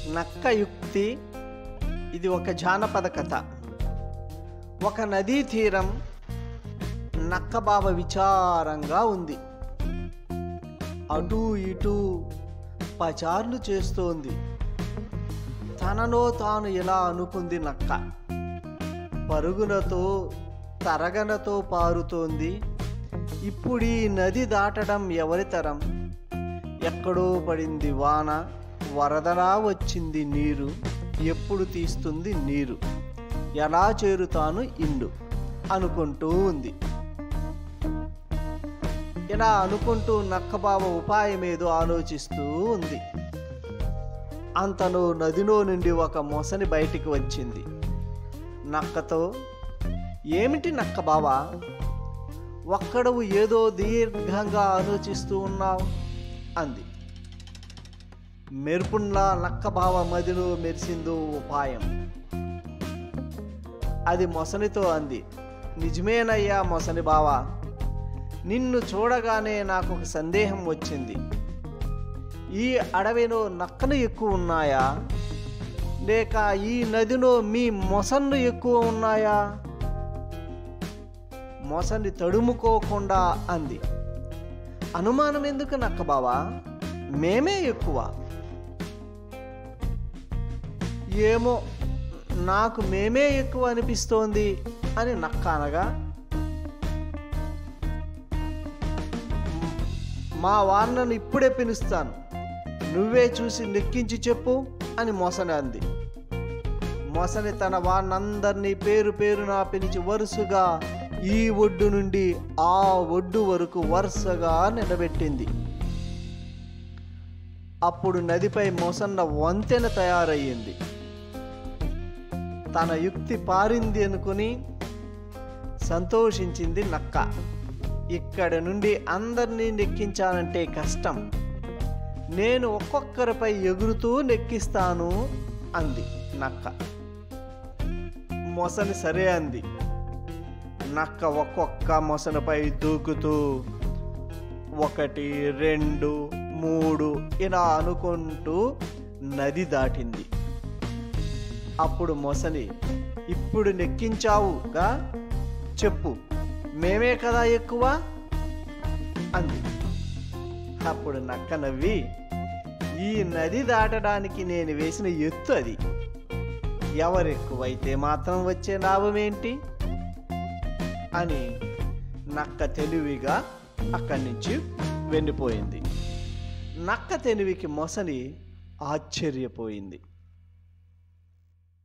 నక్క యుక్తి ఇది ఒక జానపద కథ ఒక నదీ తీరం నక్కబావ విచారంగా ఉంది అటు ఇటు పచార్లు చేస్తోంది తనలో తాను ఇలా అనుకుంది నక్క పరుగులతో తరగనతో పారుతోంది ఇప్పుడు ఈ నది దాటడం ఎవరి తరం ఎక్కడో పడింది వాన వరదలా వచ్చింది నీరు ఎప్పుడు తీస్తుంది నీరు ఎలా చేరుతాను ఇల్లు అనుకుంటూ ఉంది ఇలా అనుకుంటూ నక్కబావ ఉపాయం ఏదో ఆలోచిస్తూ ఉంది అంతలో నదిలో నుండి ఒక మొసని బయటికి వచ్చింది నక్కతో ఏమిటి నక్క బావా ఒక్కడవు ఏదో దీర్ఘంగా ఆలోచిస్తూ ఉన్నావు అంది మెరుపుల్లా నక్క బావ మదిలో మెరిసిందో ఉపాయం అది మొసనితో అంది నిజమేనయ్యా మొసని బావా నిన్ను చూడగానే నాకు ఒక సందేహం వచ్చింది ఈ అడవిలో నక్కలు ఎక్కువ ఉన్నాయా లేక ఈ నదిలో మీ మొసళ్ళు ఎక్కువ ఉన్నాయా మొసని తడుముకోకుండా అంది అనుమానం ఎందుకు నక్క బావా మేమే ఎక్కువ ఏమో నాకు మేమే ఎక్కువ అనిపిస్తోంది అని నక్క అనగా మా వార్నను ఇప్పుడే పిలుస్తాను నువ్వే చూసి లెక్కించి చెప్పు అని మొసని అంది మొసని తన వారినందరినీ పేరు పేరున పిలిచి వరుసగా ఈ ఒడ్డు నుండి ఆ ఒడ్డు వరకు వరుసగా నిలబెట్టింది అప్పుడు నదిపై మొసన్న వంతెన తయారయ్యింది తన యుక్తి పారింది అనుకుని సంతోషించింది నక్క ఇక్కడ నుండి అందరినీ నెక్కించాలంటే కష్టం నేను ఒక్కొక్కరిపై ఎగురుతూ నెక్కిస్తాను అంది నక్క మొసని సరే అంది నక్క ఒక్కొక్క మొసనిపై దూకుతూ ఒకటి రెండు మూడు ఇలా అనుకుంటూ నది దాటింది అప్పుడు మొసలి ఇప్పుడు నెక్కించావుగా చెప్పు మేమే కదా ఎక్కువ అంది అప్పుడు నక్క నవ్వి ఈ నది దాటడానికి నేను వేసిన ఎత్తు అది ఎవరెక్కువైతే మాత్రం వచ్చే లాభం ఏంటి అని నక్క తెలివిగా అక్కడి నుంచి వెళ్ళిపోయింది నక్క తెలివికి మొసలి ఆశ్చర్యపోయింది